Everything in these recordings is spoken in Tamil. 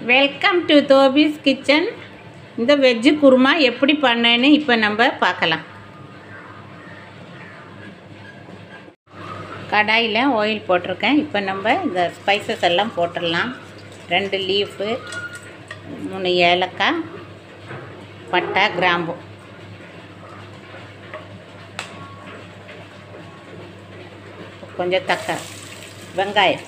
வெல்கம் டு தோபிஸ் கிச்சன் இந்த வெஜ்ஜு குருமா எப்படி பண்ணேன்னு இப்போ நம்ம பார்க்கலாம் கடாயில் ஆயில் போட்டிருக்கேன் இப்போ நம்ம இந்த ஸ்பைசஸ் எல்லாம் போட்டுடலாம் ரெண்டு லீஃபு மூணு ஏலக்காய் பட்டை கிராம்பு கொஞ்சம் தக்காளி வெங்காயம்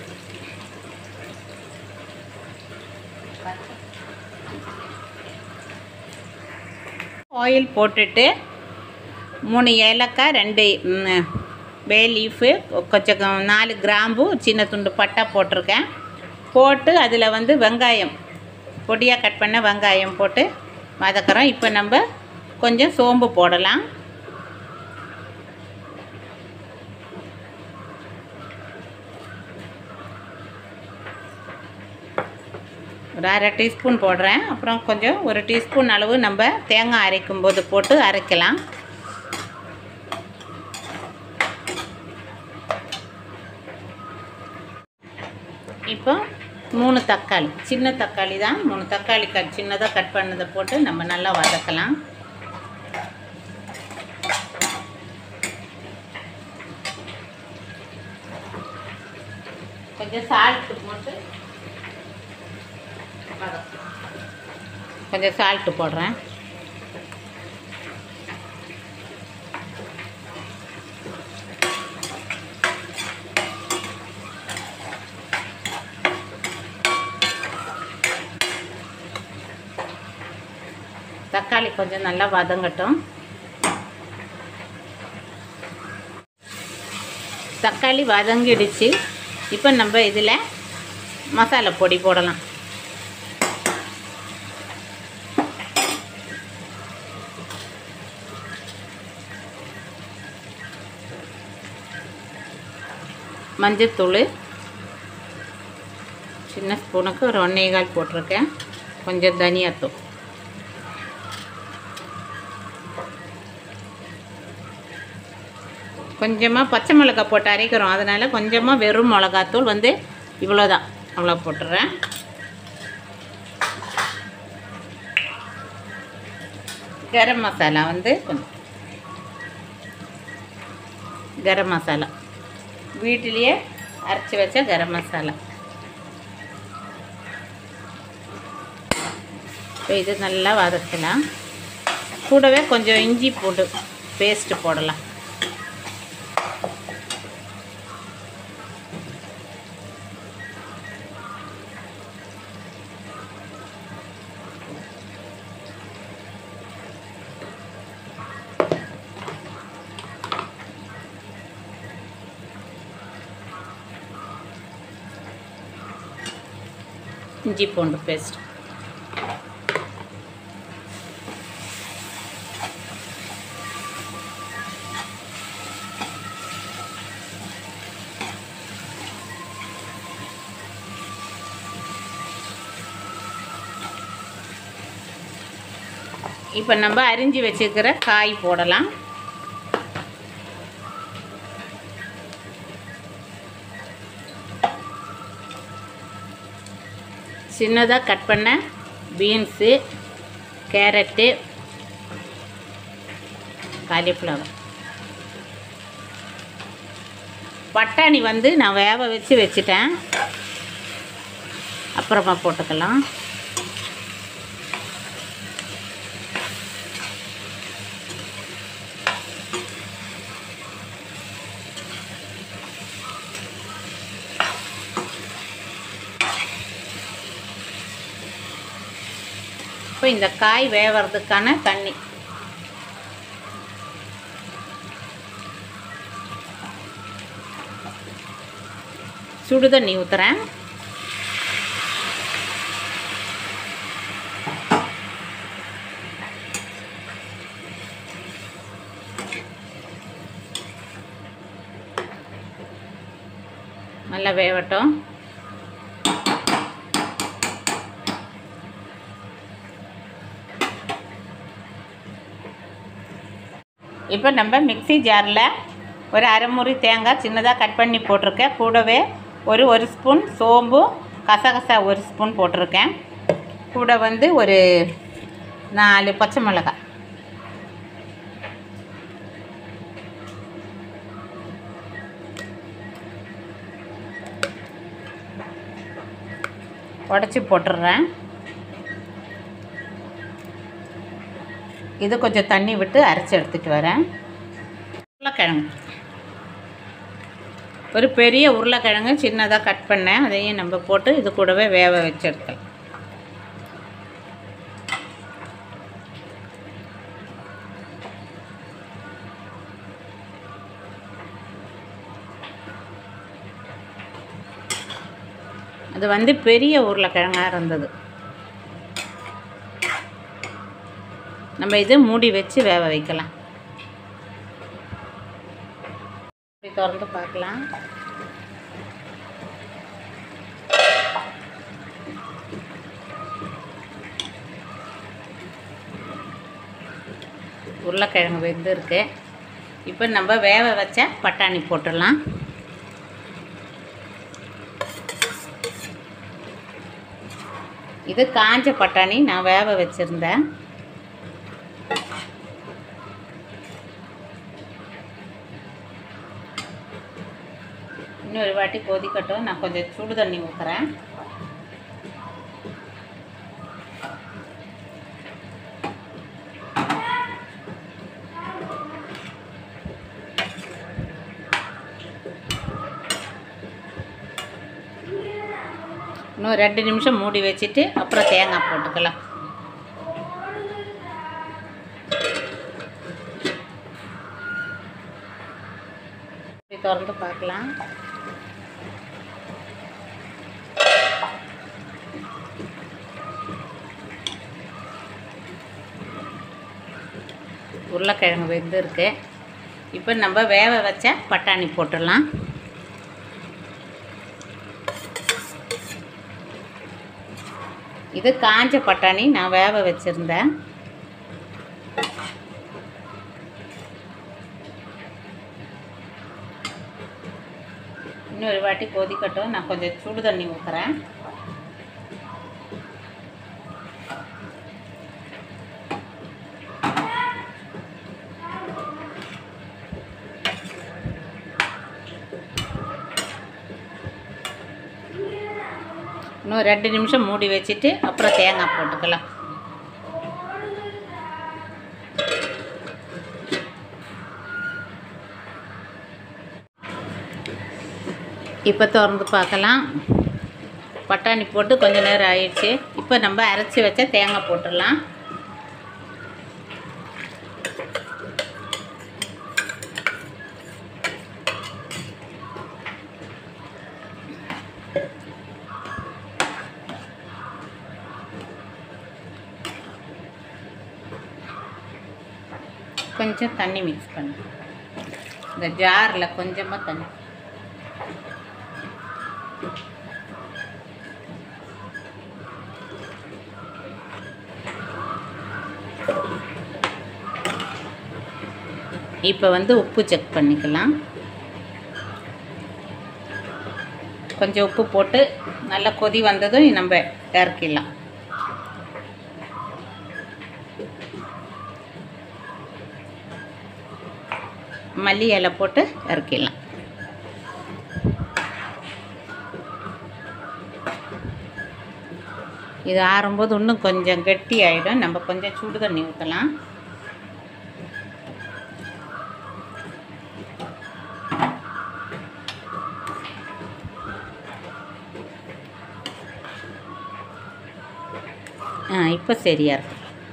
ஆயில் போட்டுட்டு மூணு ஏலக்காய் ரெண்டு ம், பே லீஃபு கொஞ்சம் நாலு கிராம்பு சின்ன துண்டு பட்டை போட்டிருக்கேன் போட்டு அதில் வந்து வெங்காயம் பொடியாக கட் பண்ண வெங்காயம் போட்டு வதக்குறோம் இப்போ நம்ம கொஞ்சம் சோம்பு போடலாம் ஒரு அரை டீஸ்பூன் போடுறேன் அப்புறம் கொஞ்சம் ஒரு டீஸ்பூன் அளவு நம்ம தேங்காய் அரைக்கும் போது போட்டு அரைக்கலாம் இப்போ மூணு தக்காளி சின்ன தக்காளி தான் மூணு தக்காளி கட் சின்னதாக கட் பண்ணதை போட்டு நம்ம நல்லா வதக்கலாம் கொஞ்சம் சால்ட்டு போட்டு வதக்கலாம் கொஞ்சம் சால்ட்டு போடுறேன் தக்காளி கொஞ்சம் நல்லா வதங்கட்டும் தக்காளி வதங்கிடுச்சு இப்போ நம்ம இதில் மசாலா பொடி போடலாம் மஞ்சத்தூள் சின்ன ஸ்பூனுக்கு ஒரு ஒன்றே கால் போட்டிருக்கேன் கொஞ்சம் தனியாத்தூள் கொஞ்சமாக பச்சை மிளகாய் போட்டு அரைக்கிறோம் அதனால் கொஞ்சமாக வெறும் மிளகாத்தூள் வந்து இவ்வளோதான் அவ்வளோ போட்டுறேன் கரம் மசாலா வந்து கொஞ்சம் கரம் மசாலா வீட்டிலேயே அரைச்சி வச்ச கரம் மசாலா இப்போ இது நல்லா வதக்கலாம் கூடவே கொஞ்சம் இஞ்சி பூண்டு பேஸ்ட்டு போடலாம் இஞ்சி பூண்டு பேஸ்ட் இப்போ நம்ம அரிஞ்சு வச்சுக்கிற காய் போடலாம் சின்னதாக கட் பண்ண பீன்ஸு கேரட்டு காலிஃப்ளவர் பட்டாணி வந்து நான் வேக வச்சு வச்சுட்டேன் அப்புறமா போட்டுக்கலாம் இப்போ இந்த காய் வேவறதுக்கான தண்ணி சுடு தண்ணி ஊற்றுறேன் நல்லா வேவட்டும் இப்போ நம்ம மிக்ஸி ஜாரில் ஒரு அரை முறி தேங்காய் சின்னதாக கட் பண்ணி போட்டிருக்கேன் கூடவே ஒரு ஒரு ஸ்பூன் சோம்பு கசகசா ஒரு ஸ்பூன் போட்டிருக்கேன் கூட வந்து ஒரு நாலு பச்சை மிளகாய் உடச்சி போட்டுடுறேன் இது கொஞ்சம் தண்ணி விட்டு அரைச்சி எடுத்துகிட்டு வரேன் உருளைக்கிழங்கு ஒரு பெரிய உருளைக்கிழங்கு சின்னதாக கட் பண்ணேன் அதையும் நம்ம போட்டு இது கூடவே வேக வச்சு எடுக்கலாம் அது வந்து பெரிய உருளைக்கிழங்காக இருந்தது நம்ம இது மூடி வச்சு வேக வைக்கலாம் இப்படி திறந்து பார்க்கலாம் உருளைக்கிழங்கு வெந்து இருக்கு இப்போ நம்ம வேக வச்ச பட்டாணி போட்டுடலாம் இது காஞ்ச பட்டாணி நான் வேக வச்சுருந்தேன் இன்னொரு வாட்டி கொதிக்கட்டும் நான் கொஞ்சம் சுடு தண்ணி ஊற்றுறேன் இன்னும் ரெண்டு நிமிஷம் மூடி வச்சுட்டு அப்புறம் தேங்காய் போட்டுக்கலாம் இப்படி திறந்து பார்க்கலாம் உருளைக்கிழங்கு வெந்து இருக்கு இப்போ நம்ம வேக வச்ச பட்டாணி போட்டுடலாம் இது காஞ்ச பட்டாணி நான் வேக வச்சுருந்தேன் இன்னொரு வாட்டி கொதிக்கட்டும் நான் கொஞ்சம் சுடு தண்ணி ஊற்றுறேன் இன்னும் ரெண்டு நிமிஷம் மூடி வச்சுட்டு அப்புறம் தேங்காய் போட்டுக்கலாம் இப்போ திறந்து பார்க்கலாம் பட்டாணி போட்டு கொஞ்ச நேரம் ஆயிடுச்சு இப்போ நம்ம அரைச்சி வச்ச தேங்காய் போட்டுடலாம் கொஞ்சம் தண்ணி மிக்ஸ் பண்ணு இந்த ஜாரில் கொஞ்சமாக தண்ணி இப்போ வந்து உப்பு செக் பண்ணிக்கலாம் கொஞ்சம் உப்பு போட்டு நல்லா கொதி வந்ததும் நம்ம இறக்கிடலாம் மல்லி இலை போட்டு இறக்கிடலாம் இது ஆறும்போது இன்னும் கொஞ்சம் கெட்டி ஆகிடும் நம்ம கொஞ்சம் சுடு தண்ணி ஊற்றலாம் ஆ இப்போ சரியா இருக்கு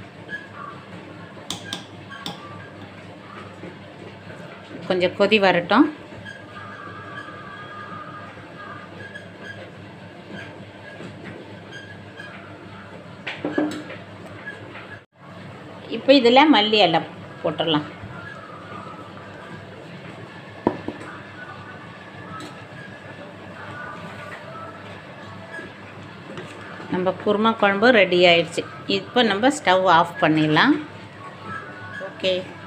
கொஞ்சம் கொதி வரட்டும் இப்போ இதில் மல்லி இலை போட்டுடலாம் நம்ம குருமா குழம்பு ரெடி ஆயிடுச்சு இப்போ நம்ம ஸ்டவ் ஆஃப் பண்ணிடலாம் ஓகே